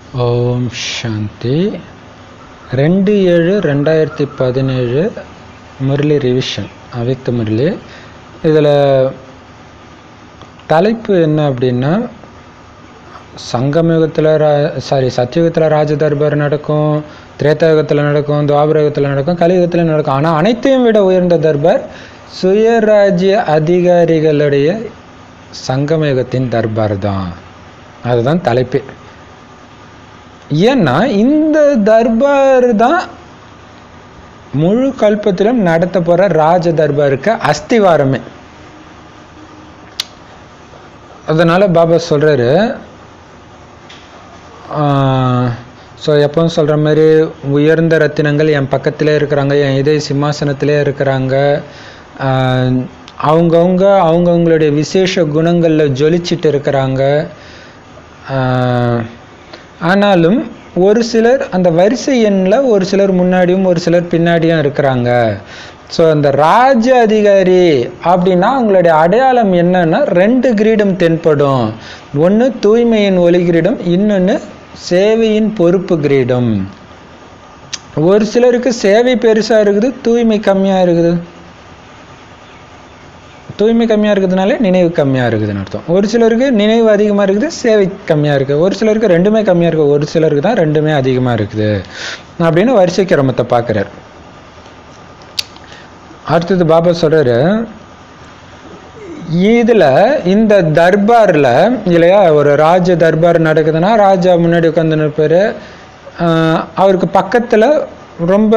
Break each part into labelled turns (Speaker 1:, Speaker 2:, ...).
Speaker 1: ஓம் சாந்தி ரெண்டு ஏழு ரெண்டாயிரத்தி பதினேழு முரளி ரிவிஷன் அவித்த முரளி இதில் தலைப்பு என்ன அப்படின்னா சங்கமயுகத்தில் ரா சாரி சத்தியுகத்தில் ராஜ தர்பார் நடக்கும் திரேதாயுகத்தில் நடக்கும் துவாபரயுகத்தில் நடக்கும் கலியுகத்தில் நடக்கும் ஆனால் அனைத்தையும் விட உயர்ந்த தர்பார் சுயராஜ்ய அதிகாரிகளுடைய சங்கமயுகத்தின் தர்பார் தான் அதுதான் தலைப்பு ஏன்னா இந்த தர்பார் தான் முழு கல்பத்திலும் நடத்த போற ராஜ தர்பாருக்கு அஸ்திவாரமே அதனால பாபா சொல்றாரு ஸோ எப்பவும் சொல்கிற மாதிரி உயர்ந்த ரத்தினங்கள் என் பக்கத்திலே இருக்கிறாங்க என் இதய சிம்மாசனத்திலே இருக்கிறாங்க அவங்கவுங்க அவங்கவுங்களுடைய விசேஷ குணங்களில் ஜொலிச்சிட்டு இருக்கிறாங்க ஆனாலும் ஒரு சிலர் அந்த வரிசை எண்ணில் ஒரு சிலர் முன்னாடியும் ஒரு சிலர் பின்னாடியும் இருக்கிறாங்க ஸோ அந்த ராஜ அதிகாரி அப்படின்னா அவங்களுடைய அடையாளம் என்னன்னா ரெண்டு கிரீடம் தென்படும் ஒன்று தூய்மையின் ஒளி கிரீடம் இன்னொன்று சேவையின் பொறுப்பு கிரீடம் ஒரு சிலருக்கு சேவை பெருசாக இருக்குது தூய்மை கம்மியாக இருக்குது தூய்மை கம்மியாக இருக்கிறதுனால நினைவு கம்மியாக இருக்குதுன்னு அர்த்தம் ஒரு சிலருக்கு நினைவு அதிகமாக இருக்குது சேவை கம்மியாக இருக்குது ஒரு சிலருக்கு ரெண்டுமே கம்மியாக இருக்குது ஒரு சிலருக்கு தான் ரெண்டுமே அதிகமாக இருக்குது அப்படின்னு வரிசை கிரமத்தை பார்க்குறாரு அடுத்தது பாபா சொல்கிறாரு இதில் இந்த தர்பாரில் இல்லையா ஒரு ராஜ தர்பார் நடக்குதுன்னா ராஜா முன்னாடி உட்காந்து நிற்பார் அவருக்கு பக்கத்தில் ரொம்ப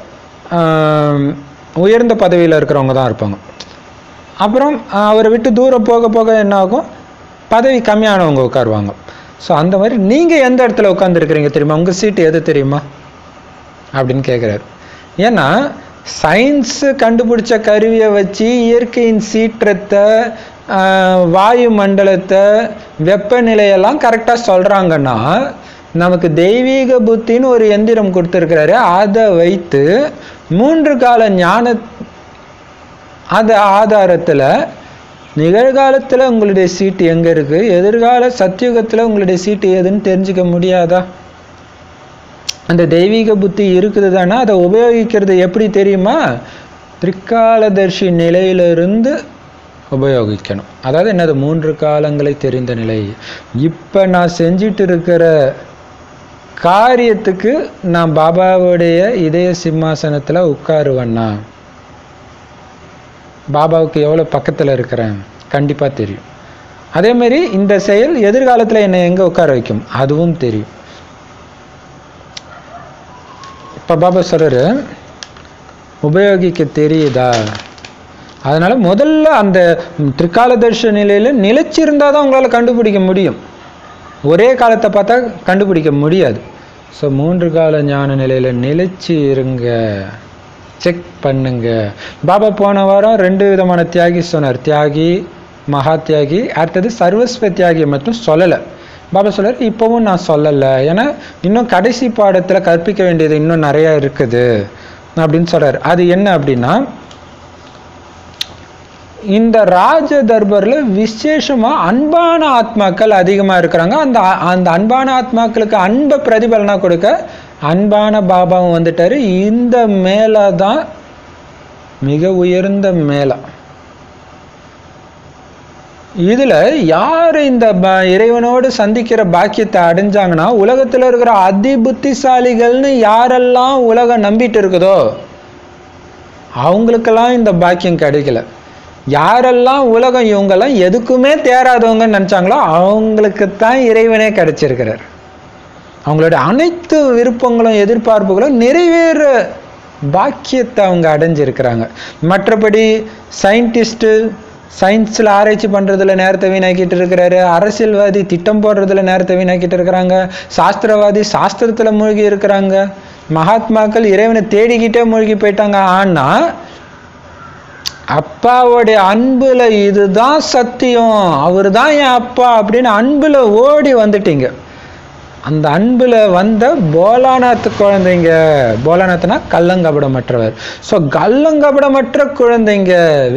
Speaker 1: உயர்ந்த பதவியில் இருக்கிறவங்க தான் இருப்பாங்க அப்புறம் அவரை விட்டு தூரம் போக போக என்ன ஆகும் பதவி கம்மியானவங்க உட்காருவாங்க ஸோ அந்த மாதிரி நீங்கள் எந்த இடத்துல உட்காந்துருக்கிறீங்க தெரியுமா உங்கள் சீட்டு எது தெரியுமா அப்படின்னு கேட்குறாரு ஏன்னா சயின்ஸு கண்டுபிடிச்ச கருவியை வச்சு இயற்கையின் சீற்றத்தை வாயு மண்டலத்தை வெப்பநிலையெல்லாம் கரெக்டாக சொல்கிறாங்கன்னா நமக்கு தெய்வீக புத்தின்னு ஒரு எந்திரம் கொடுத்துருக்கிறாரு அதை வைத்து மூன்று கால ஞான அந்த ஆதாரத்தில் நிகழ்காலத்தில் உங்களுடைய சீட்டு எங்கே இருக்குது எதிர்கால சத்தியுகத்தில் உங்களுடைய சீட்டு எதுன்னு தெரிஞ்சுக்க முடியாதா அந்த தெய்வீக புத்தி இருக்குது தானே அதை உபயோகிக்கிறது எப்படி தெரியுமா திரிகாலதர்ஷி நிலையிலிருந்து உபயோகிக்கணும் அதாவது என்னது மூன்று காலங்களை தெரிந்த நிலை இப்போ நான் செஞ்சிட்டு இருக்கிற காரியத்துக்கு நான் பாபாவுடைய இதய சிம்மாசனத்தில் உட்காருவேன்னா பாபாவுக்கு எவ்வளோ பக்கத்தில் இருக்கிறேன் கண்டிப்பாக தெரியும் அதேமாரி இந்த செயல் எதிர்காலத்தில் என்னை எங்கே உட்கார வைக்கும் அதுவும் தெரியும் இப்போ பாபா சொல்கிறாரு உபயோகிக்க தெரியுதா அதனால் முதல்ல அந்த திரிகாலதர்ஷ நிலையில் நிலைச்சிருந்தால் தான் உங்களால் கண்டுபிடிக்க முடியும் ஒரே காலத்தை பார்த்தா கண்டுபிடிக்க முடியாது ஸோ மூன்று கால ஞான நிலையில் நிலைச்சி இருங்க செக் பண்ணுங்க பாபா போன வாரம் ரெண்டு விதமான தியாகி சொன்னார் தியாகி மகா தியாகி அடுத்தது சர்வஸ்வ தியாகி மட்டும் சொல்லலை பாபா சொல்றார் இப்போவும் நான் சொல்லலை ஏன்னா இன்னும் கடைசி பாடத்தில் கற்பிக்க வேண்டியது இன்னும் நிறையா இருக்குது அப்படின்னு சொல்றாரு அது என்ன அப்படின்னா இந்த ராஜ தர்பாரில் விசேஷமாக அன்பான ஆத்மாக்கள் அதிகமாக இருக்கிறாங்க அந்த அந்த அன்பான ஆத்மாக்களுக்கு அன்பை பிரதிபலனாக கொடுக்க அன்பான பாபாவும் வந்துட்டாரு இந்த மேலே தான் மிக உயர்ந்த மேலே இதில் யார் இந்த இறைவனோடு சந்திக்கிற பாக்கியத்தை அடைஞ்சாங்கன்னா உலகத்தில் இருக்கிற அதி புத்திசாலிகள்னு யாரெல்லாம் உலகம் நம்பிட்டு இருக்குதோ அவங்களுக்கெல்லாம் இந்த பாக்கியம் கிடைக்கல யாரெல்லாம் உலகம் இவங்கெல்லாம் எதுக்குமே தேராதவங்கன்னு நினச்சாங்களோ அவங்களுக்கு தான் இறைவனே கிடைச்சிருக்கிறார் அவங்களோட அனைத்து விருப்பங்களும் எதிர்பார்ப்புகளும் நிறைவேற பாக்கியத்தை அவங்க அடைஞ்சிருக்கிறாங்க மற்றபடி சயின்டிஸ்ட்டு சயின்ஸில் ஆராய்ச்சி பண்ணுறதுல நேரத்தை வீணாக்கிட்டு இருக்கிறாரு அரசியல்வாதி திட்டம் போடுறதுல நேரத்தை வீணாக்கிட்டு இருக்கிறாங்க சாஸ்திரவாதி சாஸ்திரத்தில் மூழ்கி இருக்கிறாங்க மகாத்மாக்கள் இறைவனை தேடிக்கிட்டே மூழ்கி போயிட்டாங்க ஆனால் அப்பாவோடைய அன்புல இதுதான் சத்தியம் அவர் தான் என் அப்பா அப்படின்னு அன்புல ஓடி வந்துட்டீங்க அந்த அன்புல வந்த போலாநாத் குழந்தைங்க போலாநாத்னா கள்ளங்கபடமற்றவர் ஸோ கள்ளங்கபடமற்ற குழந்தைங்க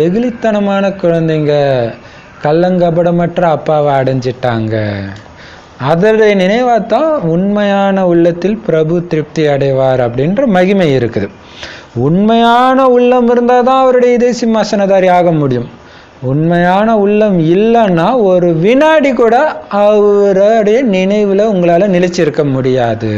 Speaker 1: வெகுளித்தனமான குழந்தைங்க கள்ளங்கபடமற்ற அப்பாவை அடைஞ்சிட்டாங்க அதனுடைய நினைவாத்தான் உண்மையான உள்ளத்தில் பிரபு திருப்தி அடைவார் அப்படின்ற மகிமை இருக்குது உண்மையான உள்ளம் இருந்தால் தான் அவருடைய இதே சிம்மாசனதாரி ஆக முடியும் உண்மையான உள்ளம் இல்லைன்னா ஒரு வினாடி கூட அவருடைய நினைவில் உங்களால் நிலைச்சிருக்க முடியாது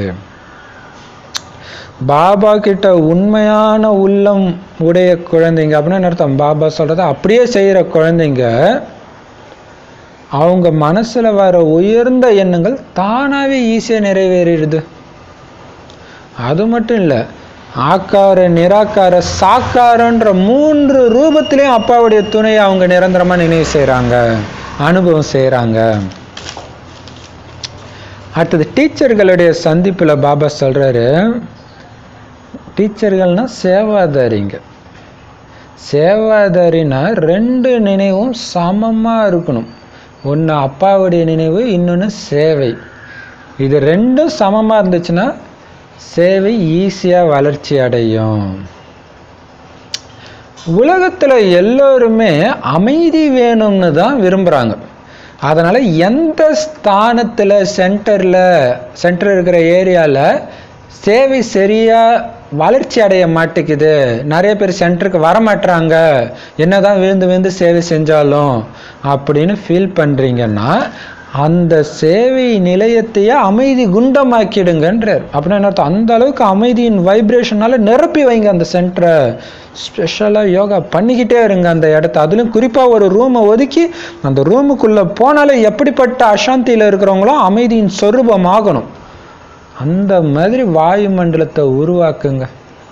Speaker 1: பாபா கிட்ட உண்மையான உள்ளம் உடைய குழந்தைங்க அப்படின்னு அர்த்தம் பாபா சொல்றத அப்படியே செய்கிற குழந்தைங்க அவங்க மனசுல வர உயர்ந்த எண்ணங்கள் தானாவே ஈஸியாக நிறைவேறிடுது அது மட்டும் இல்லை ஆக்கார நிராகார சாக்காரன்ற மூன்று ரூபத்திலையும் அப்பாவுடைய துணையை அவங்க நிரந்தரமா நினைவு செய்கிறாங்க அனுபவம் செய்கிறாங்க அடுத்தது டீச்சர்களுடைய சந்திப்பில் பாபா சொல்றாரு டீச்சர்கள்னா சேவாதாரிங்க சேவாதாரினா ரெண்டு நினைவும் சமமாக இருக்கணும் ஒன்று அப்பாவுடைய நினைவு இன்னொன்று சேவை இது ரெண்டும் சமமாக இருந்துச்சுன்னா சேவை ஈஸியாக வளர்ச்சி அடையும் உலகத்தில் எல்லோருமே அமைதி வேணும்னு தான் விரும்புகிறாங்க அதனால் எந்த ஸ்தானத்தில் சென்டரில் சென்டர் இருக்கிற ஏரியாவில் சேவை சரியாக வளர்ச்சி அடைய மாட்டேங்குது நிறைய பேர் சென்டருக்கு வர மாட்டுறாங்க என்னதான் விழுந்து விழுந்து சேவை செஞ்சாலும் அப்படின்னு ஃபீல் பண்ணுறீங்கன்னா அந்த சேவை நிலையத்தையே அமைதி குண்டமாக்கிடுங்கன்றார் அப்படின்னா என்ன அர்த்தம்? அந்த அளவுக்கு அமைதியின் வைப்ரேஷனால நிரப்பி வைங்க அந்த சென்டரை ஸ்பெஷலாக யோகா பண்ணிக்கிட்டே இருங்க அந்த இடத்த அதுலேயும் குறிப்பாக ஒரு ரூமை ஒதுக்கி அந்த ரூமுக்குள்ளே போனாலே எப்படிப்பட்ட அசாந்தியில் இருக்கிறவங்களும் அமைதியின் சொரூபம் ஆகணும் அந்த மாதிரி வாயுமண்டலத்தை உருவாக்குங்க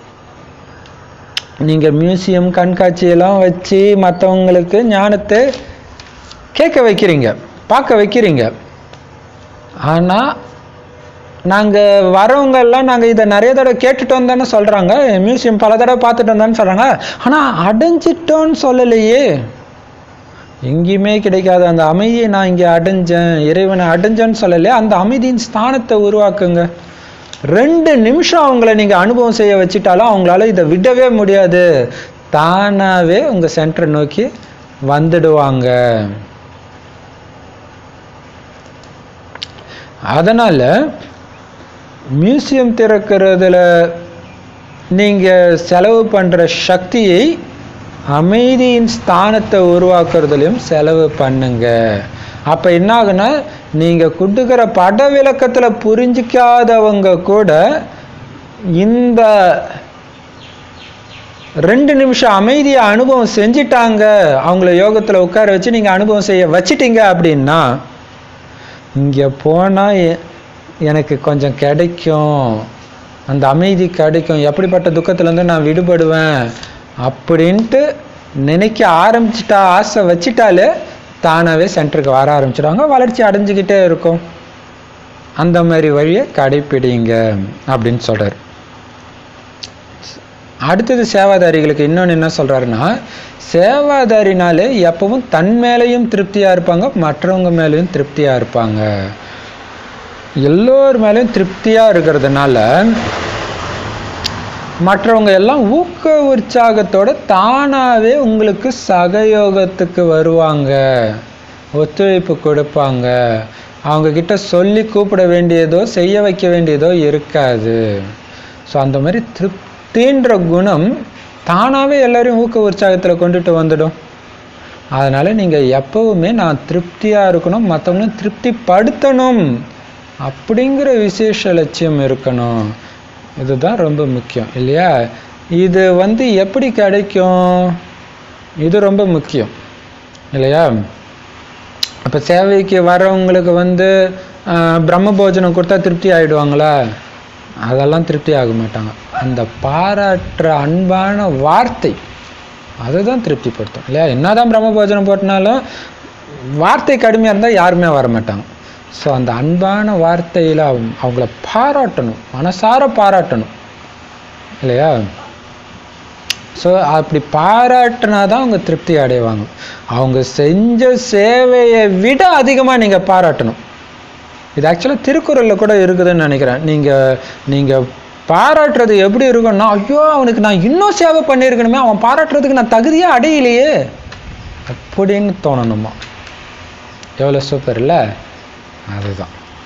Speaker 1: நீங்கள் மியூசியம் கண்காட்சியெல்லாம் வச்சு மற்றவங்களுக்கு ஞானத்தை கேட்க வைக்கிறீங்க பார்க்க வைக்கிறீங்க ஆனால் நாங்கள் வரவங்க எல்லாம் நாங்கள் இதை நிறைய தடவை கேட்டுட்டு வந்தோன்னு சொல்கிறாங்க மியூசியம் பல தடவை பார்த்துட்டு வந்தோன்னு சொல்கிறாங்க ஆனால் அடைஞ்சிட்டோன்னு சொல்லலையே எங்கேயுமே கிடைக்காத அந்த அமைதியை நான் இங்கே அடைஞ்சேன் இறைவனை அடைஞ்சேன்னு சொல்லலையே அந்த அமைதியின் ஸ்தானத்தை உருவாக்குங்க ரெண்டு நிமிஷம் அவங்கள நீங்கள் அனுபவம் செய்ய வச்சுட்டாலும் அவங்களால இதை விடவே முடியாது தானாகவே உங்கள் சென்டரை நோக்கி வந்துடுவாங்க அதனால் மியூசியம் திறக்கிறதுல நீங்கள் செலவு பண்ணுற சக்தியை அமைதியின் ஸ்தானத்தை உருவாக்குறதுலையும் செலவு பண்ணுங்க அப்போ என்ன ஆகுனா நீங்கள் கொடுக்குற பட விளக்கத்தில் புரிஞ்சிக்காதவங்க கூட இந்த ரெண்டு நிமிஷம் அமைதியை அனுபவம் செஞ்சிட்டாங்க அவங்கள யோகத்தில் உட்கார வச்சு நீங்கள் அனுபவம் செய்ய வச்சிட்டீங்க அப்படின்னா இங்கே போனால் எனக்கு கொஞ்சம் கிடைக்கும் அந்த அமைதி கிடைக்கும் எப்படிப்பட்ட துக்கத்துலேருந்து நான் விடுபடுவேன் அப்படின்ட்டு நினைக்க ஆரம்பிச்சிட்டா ஆசை வச்சிட்டாலே தானாகவே சென்டருக்கு வர ஆரம்பிச்சிடுவாங்க வளர்ச்சி அடைஞ்சிக்கிட்டே இருக்கும் அந்த மாதிரி வழியை கடைப்பிடிங்க அப்படின்னு சொல்கிறார் அடுத்தது சேவாதாரிகளுக்கு இன்னொன்று என்ன சொல்கிறாருன்னா சேவாதாரினாலே எப்பவும் தன் மேலேயும் திருப்தியாக இருப்பாங்க மற்றவங்க மேலேயும் திருப்தியாக இருப்பாங்க எல்லோர் மேலேயும் திருப்தியாக இருக்கிறதுனால மற்றவங்க எல்லாம் ஊக்க உற்சாகத்தோட தானாகவே உங்களுக்கு சகயோகத்துக்கு வருவாங்க ஒத்துழைப்பு கொடுப்பாங்க அவங்க கிட்ட சொல்லி கூப்பிட வேண்டியதோ செய்ய வைக்க வேண்டியதோ இருக்காது ஸோ அந்த மாதிரி திருப்தின்ற குணம் தானாகவே எல்லாரையும் ஊக்க உற்சாகத்தில் கொண்டுட்டு வந்துடும் அதனால் நீங்கள் எப்பவுமே நான் திருப்தியாக இருக்கணும் மற்றவங்களும் திருப்திப்படுத்தணும் அப்படிங்கிற விசேஷ லட்சியம் இருக்கணும் இதுதான் ரொம்ப முக்கியம் இல்லையா இது வந்து எப்படி கிடைக்கும் இது ரொம்ப முக்கியம் இல்லையா அப்போ சேவைக்கு வரவங்களுக்கு வந்து ஆஹ், பிரம்ம போஜனம் கொடுத்தா திருப்தி ஆயிடுவாங்களா அதெல்லாம் திருப்தி ஆக மாட்டாங்க அந்த பாராட்டுற அன்பான வார்த்தை அதுதான் திருப்திப்படுத்தும் இல்லையா என்னதான் பிரம்ம போஜனம் போட்டினாலும் வார்த்தை கடுமையாக இருந்தால் யாருமே வர மாட்டாங்க ஸோ அந்த அன்பான வார்த்தையில் அவங்க அவங்கள பாராட்டணும் மனசார பாராட்டணும் இல்லையா ஸோ அப்படி பாராட்டினா தான் அவங்க திருப்தி அடைவாங்க அவங்க செஞ்ச சேவையை விட அதிகமாக நீங்கள் பாராட்டணும் இது ஆக்சுவலாக திருக்குறளில் கூட இருக்குதுன்னு நினைக்கிறேன் நீங்கள் நீங்கள் பாராட்டுறது எப்படி இருக்கும்னா ஐயோ அவனுக்கு நான் இன்னும் சேவை பண்ணியிருக்கணுமே அவன் பாராட்டுறதுக்கு நான் தகுதியாக அடையலையே அப்படின்னு தோணணுமா எவ்வளோ சூப்பர் இல்லை அதுதான்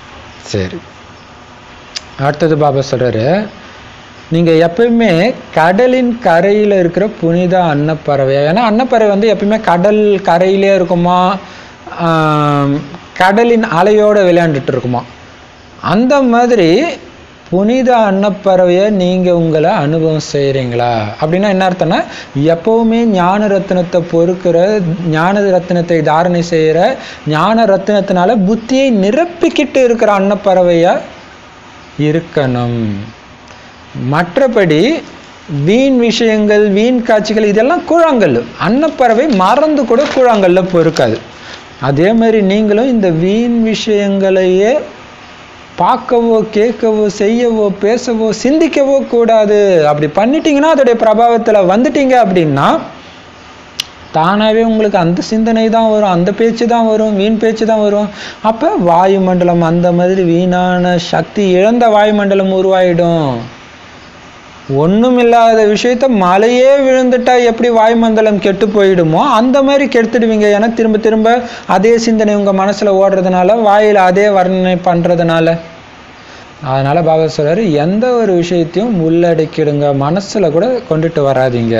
Speaker 1: சரி அடுத்தது பாபா சொல்றாரு நீங்க எப்பயுமே கடலின் கரையில இருக்கிற புனித அன்னப்பறவை ஏன்னா அன்னப்பறவை வந்து எப்பயுமே கடல் கரையிலே இருக்குமா ஆம், கடலின் அலையோட விளையாண்டுட்டு இருக்குமா அந்த மாதிரி புனித அன்னப்பறவையை நீங்க உங்களை அனுபவம் செய்றீங்களா அப்படின்னா என்ன அர்த்தம்னா எப்பவுமே ஞான ரத்தினத்தை பொறுக்கிற ஞான ரத்தினத்தை தாரணை செய்யற ஞான ரத்தினத்தினால புத்தியை நிரப்பிக்கிட்டு இருக்கிற அன்னப்பறவையா இருக்கணும் மற்றபடி வீண் விஷயங்கள் வீண் காட்சிகள் இதெல்லாம் கூழாங்கல் அன்னப்பறவை மறந்து கூட கூழாங்கல்ல பொறுக்காது அதே மாதிரி நீங்களும் இந்த வீண் விஷயங்களையே பார்க்கவோ கேட்கவோ செய்யவோ பேசவோ சிந்திக்கவோ கூடாது அப்படி பண்ணிட்டீங்கன்னா அதோடைய பிரபாவத்தில் வந்துட்டீங்க அப்படின்னா தானாகவே உங்களுக்கு அந்த சிந்தனை தான் வரும் அந்த பேச்சு தான் வரும் வீண் பேச்சு தான் வரும் அப்போ வாயுமண்டலம் அந்த மாதிரி வீணான சக்தி இழந்த வாயுமண்டலம் உருவாயிடும் ஒண்ணும் இல்லாத விஷயத்த மலையே விழுந்துட்டா எப்படி வாயுமண்டலம் கெட்டு போயிடுமோ அந்த மாதிரி கெடுத்துடுவீங்க ஏன்னா திரும்ப திரும்ப அதே சிந்தனை உங்க மனசுல ஓடுறதுனால வாயில அதே வர்ணனை பண்றதுனால அதனால பாபா சொல்றாரு எந்த ஒரு விஷயத்தையும் உள்ளடக்கிடுங்க மனசுல கூட கொண்டுட்டு வராதீங்க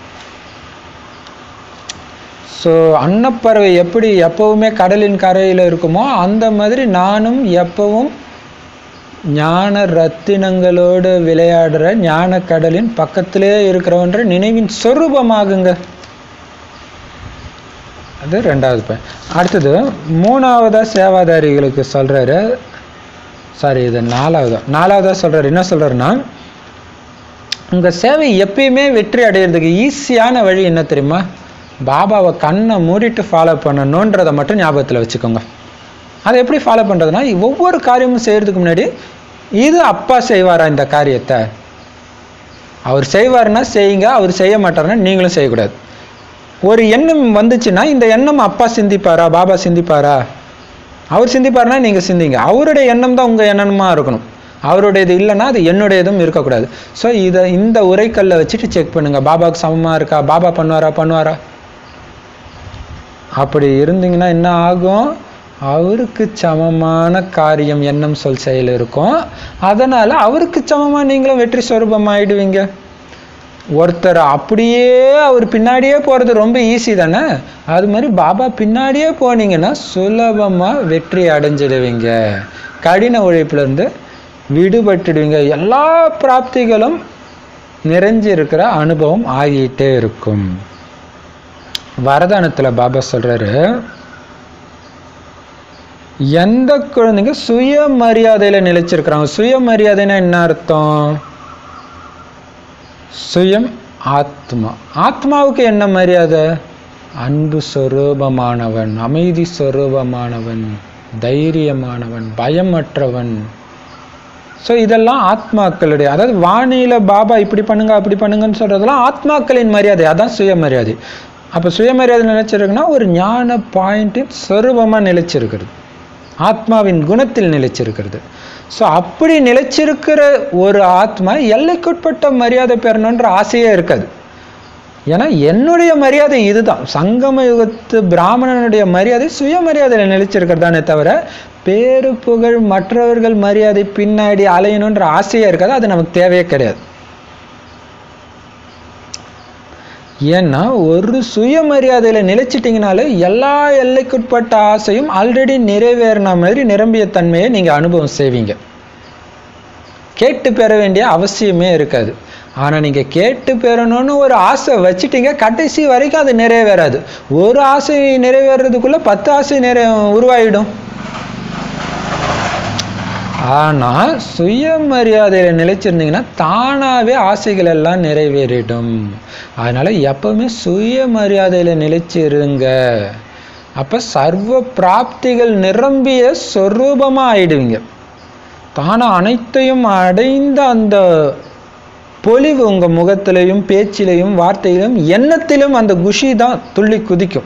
Speaker 1: ஸோ அன்னப்பறவை எப்படி எப்பவுமே கடலின் கரையில் இருக்குமோ அந்த மாதிரி நானும் எப்பவும் ஞான ரத்தினங்களோடு விளையாடுற ஞான கடலின் பக்கத்திலே இருக்கிறவன்ற நினைவின் சொரூபமாகுங்க அது ரெண்டாவது பயன் அடுத்தது மூணாவதா சேவாதாரிகளுக்கு சொல்றாரு சாரி இது நாலாவதா நாலாவதா சொல்றாரு என்ன சொல்றாருன்னா உங்க சேவை எப்பயுமே வெற்றி அடையிறதுக்கு ஈஸியான வழி என்ன தெரியுமா பாபாவை கண்ணை மூடிட்டு ஃபாலோ பண்ணணுன்றதை மட்டும் ஞாபகத்தில் வச்சுக்கோங்க அதை எப்படி ஃபாலோ பண்ணுறதுனா ஒவ்வொரு காரியமும் செய்கிறதுக்கு முன்னாடி இது அப்பா செய்வாரா இந்த காரியத்தை அவர் செய்வாருன்னா செய்யுங்க அவர் செய்ய மாட்டாருன்னா நீங்களும் செய்யக்கூடாது ஒரு எண்ணம் வந்துச்சுன்னா இந்த எண்ணம் அப்பா சிந்திப்பாரா பாபா சிந்திப்பாரா அவர் சிந்திப்பாருன்னா நீங்கள் சிந்திங்க அவருடைய எண்ணம் தான் உங்கள் எண்ணமா இருக்கணும் அவருடையது இல்லைன்னா அது என்னுடையதும் இருக்கக்கூடாது ஸோ இதை இந்த உரைக்கல்லை வச்சுட்டு செக் பண்ணுங்க பாபாவுக்கு சமமாக இருக்கா பாபா பண்ணுவாரா பண்ணுவாரா அப்படி இருந்தீங்கன்னா என்ன ஆகும் அவருக்கு சமமான காரியம் எண்ணம் சொல் செயல் இருக்கும் அதனால அவருக்கு சமமா நீங்களும் வெற்றி சொரூபமாயிடுவீங்க ஒருத்தர் அப்படியே அவர் பின்னாடியே போறது ரொம்ப ஈஸி தானே அது மாதிரி பாபா பின்னாடியே போனீங்கன்னா சுலபமா வெற்றி அடைஞ்சிடுவீங்க கடின உழைப்புல இருந்து விடுபட்டுடுவீங்க எல்லா பிராப்திகளும் நிறைஞ்சு இருக்கிற அனுபவம் ஆகிட்டே இருக்கும் வரதானத்துல பாபா சொல்றாரு எந்த குழந்தைங்க சுயமரியாதையில நிலைச்சிருக்கிறாங்க சுயமரியாதைன்னா என்ன அர்த்தம் சுயம் ஆத்மா ஆத்மாவுக்கு என்ன மரியாதை அன்பு சொரூபமானவன் அமைதி சொரூபமானவன் தைரியமானவன் பயமற்றவன் ஸோ இதெல்லாம் ஆத்மாக்களுடைய அதாவது வாணியில பாபா இப்படி பண்ணுங்க அப்படி பண்ணுங்கன்னு சொல்றதெல்லாம் ஆத்மாக்களின் மரியாதை அதான் சுயமரியாதை அப்போ சுயமரியாதை நிலைச்சிருக்குன்னா ஒரு ஞான பாயிண்டின் சொரூபமாக நிலைச்சிருக்கிறது ஆத்மாவின் குணத்தில் நிலைச்சிருக்கிறது ஸோ அப்படி நிலைச்சிருக்கிற ஒரு ஆத்மா எல்லைக்குட்பட்ட மரியாதை பெறணுன்ற ஆசையே இருக்காது ஏன்னா என்னுடைய மரியாதை இதுதான் சங்கம யுகத்து பிராமணனுடைய மரியாதை சுயமரியாதையில் நிலைச்சிருக்கிறதானே தவிர பேரு புகழ் மற்றவர்கள் மரியாதை பின்னாடி அலையணுன்ற ஆசையே இருக்காது அது நமக்கு தேவையே கிடையாது ஏன்னா ஒரு சுயமரியாதையில நிலைச்சிட்டிங்கனாலே எல்லா எல்லைக்குட்பட்ட ஆசையும் ஆல்ரெடி நிறைவேறின மாதிரி நிரம்பிய தன்மையை நீங்க அனுபவம் செய்வீங்க கேட்டு பெற வேண்டிய அவசியமே இருக்காது ஆனா நீங்க கேட்டு பெறணும்னு ஒரு ஆசை வச்சுட்டீங்க கடைசி வரைக்கும் அது நிறைவேறாது ஒரு ஆசை நிறைவேறதுக்குள்ள பத்து ஆசை நிறை உருவாயிடும் ஆனா சுயமரியாதையில நிலைச்சிருந்தீங்கன்னா தானாவே ஆசைகள் எல்லாம் நிறைவேறிடும் அதனால எப்பவுமே சுயமரியாதையில நிலைச்சிருங்க அப்ப சர்வ பிராப்திகள் நிரம்பிய சொரூபமா ஆயிடுவீங்க தானா அனைத்தையும் அடைந்த அந்த பொலிவு உங்க முகத்திலையும் பேச்சிலையும் வார்த்தையிலும் எண்ணத்திலும் அந்த குஷி தான் துள்ளி குதிக்கும்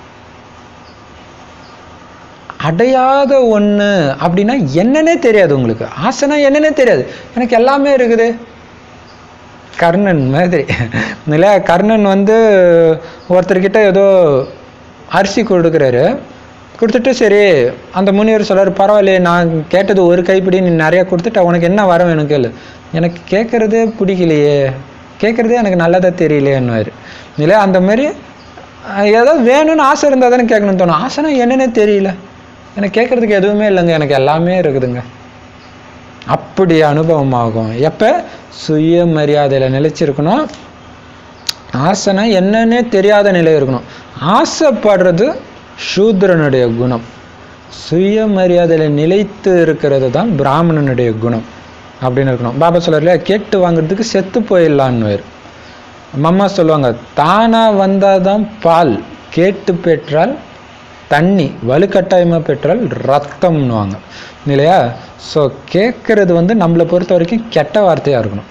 Speaker 1: அடையாத ஒண்ணு அப்படின்னா என்னன்னே தெரியாது உங்களுக்கு ஆசைனா என்னன்னே தெரியாது எனக்கு எல்லாமே இருக்குது கர்ணன் மாதிரி இல்லையா கர்ணன் வந்து ஒருத்தர்கிட்ட ஏதோ அரிசி கொடுக்குறாரு கொடுத்துட்டு சரி அந்த முனிவர் சொல்றாரு பரவாயில்லையே நான் கேட்டது ஒரு கைப்பிடி நீ நிறைய கொடுத்துட்ட உனக்கு என்ன வர வேணும் கேளு எனக்கு கேட்குறதே பிடிக்கலையே கேட்குறதே எனக்கு நல்லதாக தெரியலையேன்னுவார் இல்லையா அந்த மாதிரி அஹ், ஏதாவது வேணும்னு ஆசை இருந்தால் தானே கேட்கணும்னு தோணும் ஆசைனா என்னன்னே தெரியல எனக்கு கேட்குறதுக்கு எதுவுமே இல்லைங்க எனக்கு எல்லாமே இருக்குதுங்க அப்படி அனுபவம் ஆகும் எப்போ சுயமரியாதையில் நிலைச்சிருக்கணும் ஆசைனா என்னன்னே தெரியாத நிலை இருக்கணும் ஆசைப்படுறது சூத்ரனுடைய குணம் சுயமரியாதையில் நிலைத்து இருக்கிறது தான் பிராமணனுடைய குணம் அப்படின்னு இருக்கணும் பாபா சொல்றாரு இல்லையா கேட்டு வாங்குறதுக்கு செத்து போயிடலான்னு மம்மா சொல்லுவாங்க தானா வந்தாதான் பால் கேட்டு பெற்றால் தண்ணி வலுக்கட்டாயமாக பெற்றால் ரத்தம்னுவாங்க இல்லையா ஸோ கேட்கறது வந்து நம்மளை பொறுத்த வரைக்கும் கெட்ட வார்த்தையாக இருக்கணும்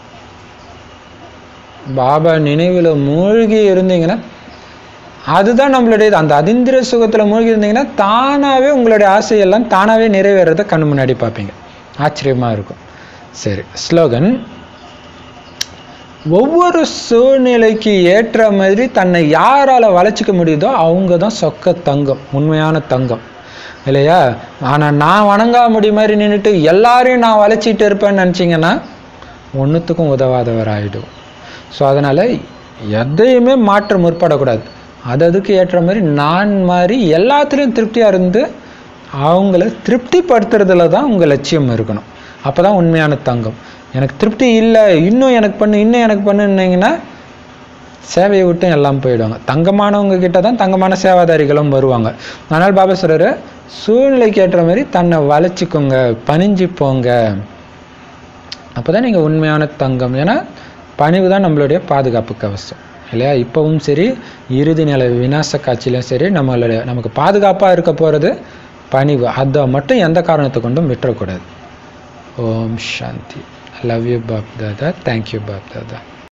Speaker 1: பாபா நினைவில் மூழ்கி இருந்தீங்கன்னா அதுதான் நம்மளுடைய அந்த அதிந்திர சுகத்தில் மூழ்கி இருந்தீங்கன்னா தானாகவே உங்களுடைய ஆசையெல்லாம் தானாகவே நிறைவேறதை கண்ணு முன்னாடி பார்ப்பீங்க ஆச்சரியமாக இருக்கும் சரி ஸ்லோகன் ஒவ்வொரு சூழ்நிலைக்கு ஏற்ற மாதிரி தன்னை யாரால வளைச்சிக்க முடியுதோ அவங்க தான் சொக்க தங்கம் உண்மையான தங்கம் இல்லையா ஆனால் நான் வணங்கா முடி மாதிரி நின்றுட்டு எல்லாரையும் நான் வளைச்சிட்டு இருப்பேன்னு நினச்சிங்கன்னா ஒன்றுத்துக்கும் உதவாதவர் ஆகிடும் ஸோ அதனால் எதையுமே மாற்ற முற்படக்கூடாது அது அதுக்கு ஏற்ற மாதிரி நான் மாதிரி எல்லாத்துலேயும் திருப்தியாக இருந்து அவங்கள திருப்திப்படுத்துறதுல தான் உங்கள் லட்சியம் இருக்கணும் அப்போ தான் உண்மையான தங்கம் எனக்கு திருப்தி இல்லை இன்னும் எனக்கு பண்ணு இன்னும் எனக்கு பண்ணுன்னீங்கன்னா சேவையை விட்டு எல்லாம் போயிடுவாங்க தங்கமானவங்க கிட்ட தான் தங்கமான சேவாதாரிகளும் வருவாங்க அதனால் பாபா சொல்றாரு சூழ்நிலைக்கு ஏற்ற மாதிரி தன்னை வளைச்சிக்கோங்க பணிஞ்சு போங்க அப்போ தான் நீங்கள் உண்மையான தங்கம் ஏன்னா பணிவு தான் நம்மளுடைய பாதுகாப்பு கவசம் இல்லையா இப்போவும் சரி இறுதி நிலை விநாச காட்சியிலும் சரி நம்மளுடைய நமக்கு பாதுகாப்பாக இருக்க போகிறது பணிவு அதை மட்டும் எந்த காரணத்தை கொண்டும் விட்டுறக்கூடாது Om Shanti love you Bap Dada thank you Bap Dada